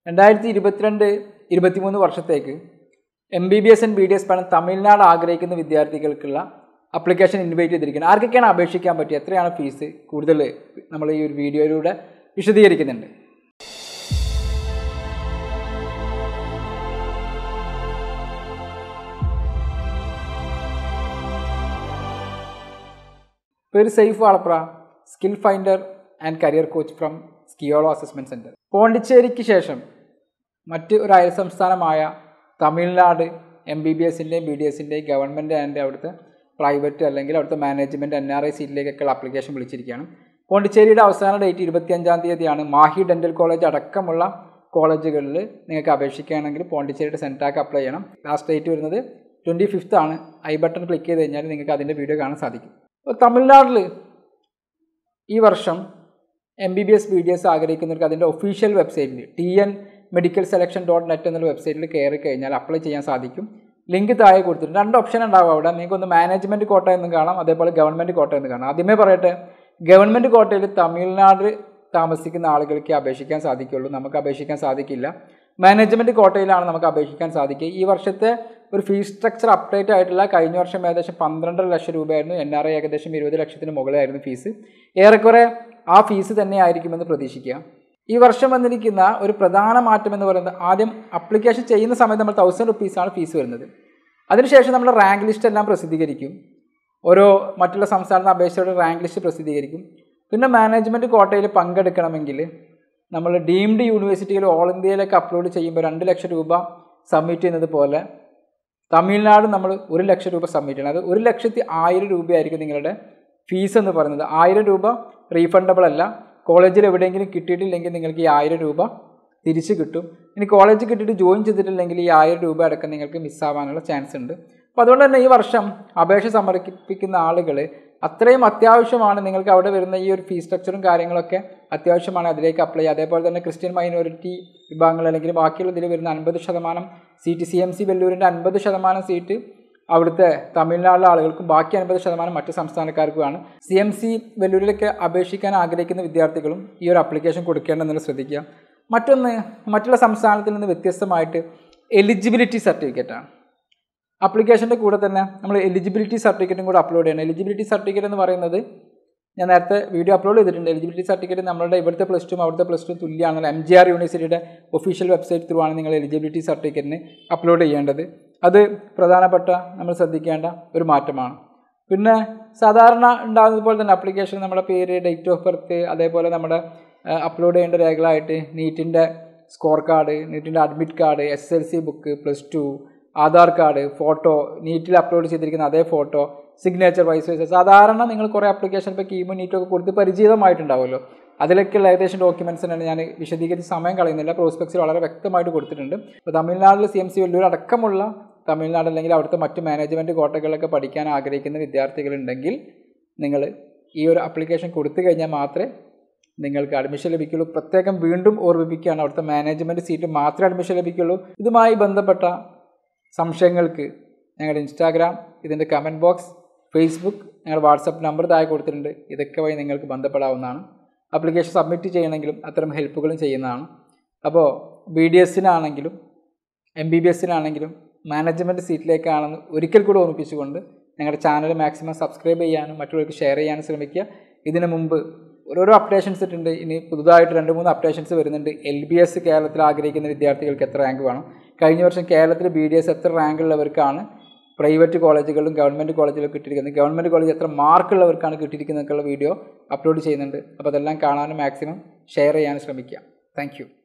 രണ്ടായിരത്തി ഇരുപത്തിരണ്ട് ഇരുപത്തിമൂന്ന് വർഷത്തേക്ക് M B B S and B D S പഠനം തമിഴ്നാട് ആഗ്രഹിക്കുന്ന വിദ്യാർത്ഥികൾക്കുള്ള അപ്ലിക്കേഷൻ ഇൻവൈറ്റ് ചെയ്തിരിക്കുന്നത് ആർക്കൊക്കെയാണ് അപേക്ഷിക്കാൻ പറ്റുക എത്രയാണ് ഫീസ് കൂടുതൽ നമ്മൾ ഈ ഒരു വീഡിയോയിലൂടെ വിശദീകരിക്കുന്നുണ്ട് പേര് Saif Valapra skill finder and career coach from സ്കിയോളോ അസസ്മെൻറ്റ് സെൻറ്റർ പോണ്ടിച്ചേരിക്ക് ശേഷം മറ്റ് ഒരു അയൽ സംസ്ഥാനമായ തമിഴ്നാട് എം ബി ബി എസിൻ്റെയും ബി ഡി എസിൻ്റെയും ഗവൺമെൻറ് ആൻഡ് അവിടുത്തെ പ്രൈവറ്റ് അല്ലെങ്കിൽ അവിടുത്തെ മാനേജ്മെൻറ്റ് എൻ ആർ ഐ സീറ്റിലേക്കൊക്കെയുള്ള ആപ്ലിക്കേഷൻ വിളിച്ചിരിക്കുകയാണ് പോണ്ടിച്ചേരിയുടെ അവസാന ഡേറ്റ് ഇരുപത്തിയഞ്ചാം തീയതിയാണ് മാഹി ഡെൻ്റൽ കോളേജ് അടക്കമുള്ള കോളേജുകളിൽ നിങ്ങൾക്ക് അപേക്ഷിക്കുകയാണെങ്കിൽ പോണ്ടിച്ചേരിയുടെ സെൻറ്റാക്ക് അപ്ലൈ ചെയ്യണം ലാസ്റ്റ് ഡേറ്റ് വരുന്നത് ട്വൻറ്റി ഫിഫ്ത്ത് ആണ് ഐ ബട്ടൺ ക്ലിക്ക് ചെയ്ത് കഴിഞ്ഞാൽ നിങ്ങൾക്ക് അതിൻ്റെ വീഡിയോ കാണാൻ സാധിക്കും അപ്പോൾ തമിഴ്നാട്ടിൽ ഈ വർഷം M B B S B D S ആഗ്രഹിക്കുന്നവർക്ക് അതിൻ്റെ ഒഫീഷ്യൽ വെബ്സൈറ്റിൽ T N medical selection dot net എന്നുള്ള വെബ്സൈറ്റിൽ കയറി കഴിഞ്ഞാൽ അപ്ലൈ ചെയ്യാൻ സാധിക്കും ലിങ്ക് താഴെ കൊടുത്തിട്ടുണ്ട് രണ്ട് ഓപ്ഷൻ ഉണ്ടാവും അവിടെ നിങ്ങൾക്ക് ഒന്ന് മാനേജ്മെൻറ്റ് കോട്ട എന്ന് കാണാം അതേപോലെ ഗവൺമെൻറ് കോട്ട എന്ന് കാണാം ആദ്യമേ പറയട്ടെ ഗവൺമെൻറ് കോട്ടയിൽ തമിഴ്നാട് താമസിക്കുന്ന ആളുകൾക്ക് അപേക്ഷിക്കാൻ സാധിക്കുള്ളൂ നമുക്ക് അപേക്ഷിക്കാൻ സാധിക്കില്ല മാനേജ്മെൻറ്റ് കോട്ടയിലാണ് നമുക്ക് അപേക്ഷിക്കാൻ സാധിക്കുക ഈ വർഷത്തെ ഒരു ഫീസ് സ്ട്രക്ചർ അപ്ഡേറ്റ് ആയിട്ടുള്ള കഴിഞ്ഞ വർഷം ഏകദേശം പന്ത്രണ്ടര ലക്ഷം രൂപയായിരുന്നു എൻ ആർ ഐ ഏകദേശം ഇരുപത് ലക്ഷത്തിന് മുകളിലായിരുന്നു ഫീസ് ഏറെക്കുറെ ആ ഫീസ് തന്നെ ആയിരിക്കുമെന്ന് പ്രതീക്ഷിക്കുക ഈ വർഷം വന്നിരിക്കുന്ന ഒരു പ്രധാന മാറ്റം എന്ന് പറയുന്നത് ആദ്യം അപ്ലിക്കേഷൻ ചെയ്യുന്ന സമയത്ത് നമ്മൾ തൗസൻഡ് റുപ്പീസാണ് ഫീസ് വരുന്നത് അതിനുശേഷം നമ്മൾ റാങ്ക് ലിസ്റ്റ് എല്ലാം പ്രസിദ്ധീകരിക്കും ഓരോ മറ്റുള്ള സംസ്ഥാനത്തെ അപേക്ഷയുടെ റാങ്ക് ലിസ്റ്റ് പ്രസിദ്ധീകരിക്കും പിന്നെ മാനേജ്മെൻറ്റ് കോട്ടയിൽ പങ്കെടുക്കണമെങ്കിൽ നമ്മൾ ഡീംഡ് യൂണിവേഴ്സിറ്റിയിൽ ഓൾ ഇന്ത്യയിലേക്ക് അപ്ലോഡ് ചെയ്യുമ്പോൾ രണ്ട് ലക്ഷം രൂപ സബ്മിറ്റ് ചെയ്യുന്നത് പോലെ തമിഴ്നാട് നമ്മൾ ഒരു ലക്ഷം രൂപ സബ്മിറ്റ് ചെയ്യണം അത് ഒരു ലക്ഷത്തി ആയിരം രൂപയായിരിക്കും നിങ്ങളുടെ ഫീസ് എന്ന് പറയുന്നത് ആയിരം രൂപ റീഫണ്ടബിൾ അല്ല കോളേജിൽ എവിടെയെങ്കിലും കിട്ടിയിട്ടില്ലെങ്കിൽ നിങ്ങൾക്ക് ഈ ആയിരം രൂപ തിരിച്ച് കിട്ടും ഇനി കോളേജ് കിട്ടിയിട്ട് ജോയിൻ ചെയ്തിട്ടില്ലെങ്കിൽ ഈ ആയിരം രൂപ അടക്കം നിങ്ങൾക്ക് മിസ്സാവാനുള്ള ചാൻസ് ഉണ്ട് അപ്പോൾ അതുകൊണ്ട് തന്നെ ഈ വർഷം അപേക്ഷ സമർപ്പിക്കുന്ന ആളുകൾ അത്രയും അത്യാവശ്യമാണ് നിങ്ങൾക്ക് അവിടെ വരുന്ന ഈ ഒരു ഫീസ് സ്ട്രക്ചറും കാര്യങ്ങളൊക്കെ അത്യാവശ്യമാണ് അതിലേക്ക് അപ്ലൈ ചെയ്യുക അതേപോലെ തന്നെ ക്രിസ്ത്യൻ മൈനോറിറ്റി വിഭാഗങ്ങൾ അല്ലെങ്കിൽ ബാക്കിയുള്ള ഇതിൽ വരുന്ന അൻപത് ശതമാനം സീറ്റ് സി എം സി വെല്ലൂരിൻ്റെ അൻപത് ശതമാനം സീറ്റ് അവിടുത്തെ തമിഴ്നാട്ടിലെ ആളുകൾക്കും ബാക്കി അൻപത് ശതമാനം മറ്റ് സംസ്ഥാനക്കാർക്കുമാണ് സി എം സി വെല്ലൂരിലേക്ക് അപേക്ഷിക്കാൻ ആഗ്രഹിക്കുന്ന വിദ്യാർത്ഥികളും ഈ ഒരു ആപ്ലിക്കേഷൻ കൊടുക്കേണ്ടതെന്ന് ശ്രദ്ധിക്കുക മറ്റൊന്ന് മറ്റുള്ള സംസ്ഥാനത്തിൽ നിന്ന് വ്യത്യസ്തമായിട്ട് എലിജിബിലിറ്റി സർട്ടിഫിക്കറ്റാണ് ആപ്ലിക്കേഷൻ്റെ കൂടെ തന്നെ നമ്മൾ എലിജിബിലിറ്റി സർട്ടിഫിക്കറ്റും കൂടെ അപ്ലോഡ് ചെയ്യണം എലിജിബിലിറ്റി സർട്ടിഫിക്കറ്റ് എന്ന് പറയുന്നത് ഞാൻ നേരത്തെ വീഡിയോ അപ്ലോഡ് ചെയ്തിട്ടുണ്ട് എലിജിബിലിറ്റി സർട്ടിഫിക്കറ്റ് നമ്മളുടെ ഇവിടുത്തെ പ്ലസ് ടും അവിടുത്തെ പ്ലസ് ടു തുല്യമാണല്ലോ എം ജി ആർ യൂണിവേഴ്സിറ്റിയുടെ ഒഫീഷ്യൽ വെബ്സൈറ്റ് ത്രൂ ആണ് നിങ്ങൾ എലിജിബിലിറ്റി സർട്ടിഫിക്കറ്റിന് അപ്ലോഡ് ചെയ്യേണ്ടത് അത് പ്രധാനപ്പെട്ട നമ്മൾ ശ്രദ്ധിക്കേണ്ട ഒരു മാറ്റമാണ് പിന്നെ സാധാരണ ഉണ്ടാകുന്നത് പോലെ തന്നെ ആപ്ലിക്കേഷൻ നമ്മുടെ പേര് ഡേറ്റ് ഓഫ് ബർത്ത് അതേപോലെ നമ്മുടെ അപ്ലോഡ് ചെയ്യേണ്ട രേഖകളായിട്ട് നീറ്റിൻ്റെ സ്കോർ കാർഡ് നീറ്റിൻ്റെ admit card S L C book plus two Aadhaar card photo നീറ്റിൽ അപ്ലോഡ് ചെയ്തിരിക്കുന്ന അതേ ഫോട്ടോ സിഗ്നേച്ചർ വൈസ് വൈസ് സാധാരണ നിങ്ങൾ കുറേ ആപ്ലിക്കേഷൻ ഇപ്പോൾ കീമോ നീറ്റൊക്കെ കൊടുത്ത് പരിചിതമായിട്ടുണ്ടാവുമല്ലോ അതിലൊക്കെയുള്ള ഏകദേശം ഡോക്യുമെൻസിനാണ് ഞാൻ വിശദീകരിച്ച് സമയം കളയുന്നില്ല പ്രോസ്പെക്സിൽ വളരെ വ്യക്തമായിട്ട് കൊടുത്തിട്ടുണ്ട് ഇപ്പോൾ തമിഴ്നാട്ടിൽ സി എം സി വെല്ലൂർ അടക്കമുള്ള തമിഴ്നാട് അല്ലെങ്കിൽ അവിടുത്തെ മറ്റ് മാനേജ്മെൻറ്റ് കോട്ടകളിലൊക്കെ പഠിക്കാൻ ആഗ്രഹിക്കുന്ന വിദ്യാർത്ഥികളുണ്ടെങ്കിൽ നിങ്ങൾ ഈ ഒരു ആപ്ലിക്കേഷൻ കൊടുത്തു കഴിഞ്ഞാൽ മാത്രമേ നിങ്ങൾക്ക് അഡ്മിഷൻ ലഭിക്കുള്ളൂ പ്രത്യേകം വീണ്ടും ഓർമ്മിപ്പിക്കുകയാണ് അവിടുത്തെ മാനേജ്മെൻറ്റ് സീറ്റ് മാത്രമേ അഡ്മിഷൻ ലഭിക്കുള്ളൂ ഇതുമായി ബന്ധപ്പെട്ട സംശയങ്ങൾക്ക് ഞങ്ങളുടെ ഇൻസ്റ്റാഗ്രാം ഇതിൻ്റെ കമൻറ്റ് ബോക്സ് ഫേസ്ബുക്ക് ഞങ്ങളുടെ വാട്സപ്പ് നമ്പർ താഴെ കൊടുത്തിട്ടുണ്ട് ഇതൊക്കെ വഴി നിങ്ങൾക്ക് ബന്ധപ്പെടാവുന്നതാണ് ആപ്ലിക്കേഷൻ സബ്മിറ്റ് ചെയ്യണമെങ്കിലും അത്തരം ഹെൽപ്പുകളും ചെയ്യുന്നതാണ് അപ്പോൾ ബി ഡി എസിനാണെങ്കിലും എം ബി ബി എസിനാണെങ്കിലും മാനേജ്മെൻറ്റ് സീറ്റിലേക്കാണെന്ന് ഒരിക്കൽ കൂടി ഓർമ്മിപ്പിച്ചുകൊണ്ട് ഞങ്ങളുടെ ചാനൽ മാക്സിമം സബ്സ്ക്രൈബ് ചെയ്യാനും മറ്റുള്ളവർക്ക് ഷെയർ ചെയ്യാനും ശ്രമിക്കുക ഇതിനു മുമ്പ് ഓരോരോ അപ്ഡേഷൻസ് ഇട്ടുണ്ട് ഇനി പുതുതായിട്ട് രണ്ട് മൂന്ന് അപ്ഡേഷൻസ് വരുന്നുണ്ട് എൽ ബി എസ് കേരളത്തിൽ ആഗ്രഹിക്കുന്ന വിദ്യാർത്ഥികൾക്ക് എത്ര റാങ്ക് വേണം കഴിഞ്ഞ വർഷം കേരളത്തിൽ ബി ഡി എസ് എത്ര റാങ്ക് ഉള്ളവർക്കാണ് പ്രൈവറ്റ് കോളേജുകളിലും ഗവൺമെൻറ് കോളേജിലും കിട്ടിയിരിക്കുന്നത് ഗവൺമെൻറ് കോളേജ് എത്ര മാർക്കുള്ളവർക്കാണ് കിട്ടിയിരിക്കുന്നതൊക്കെയുള്ള വീഡിയോ അപ്ലോഡ് ചെയ്യുന്നുണ്ട് അപ്പോൾ അതെല്ലാം കാണാനും മാക്സിമം ഷെയർ ചെയ്യാനും ശ്രമിക്കുക താങ്ക്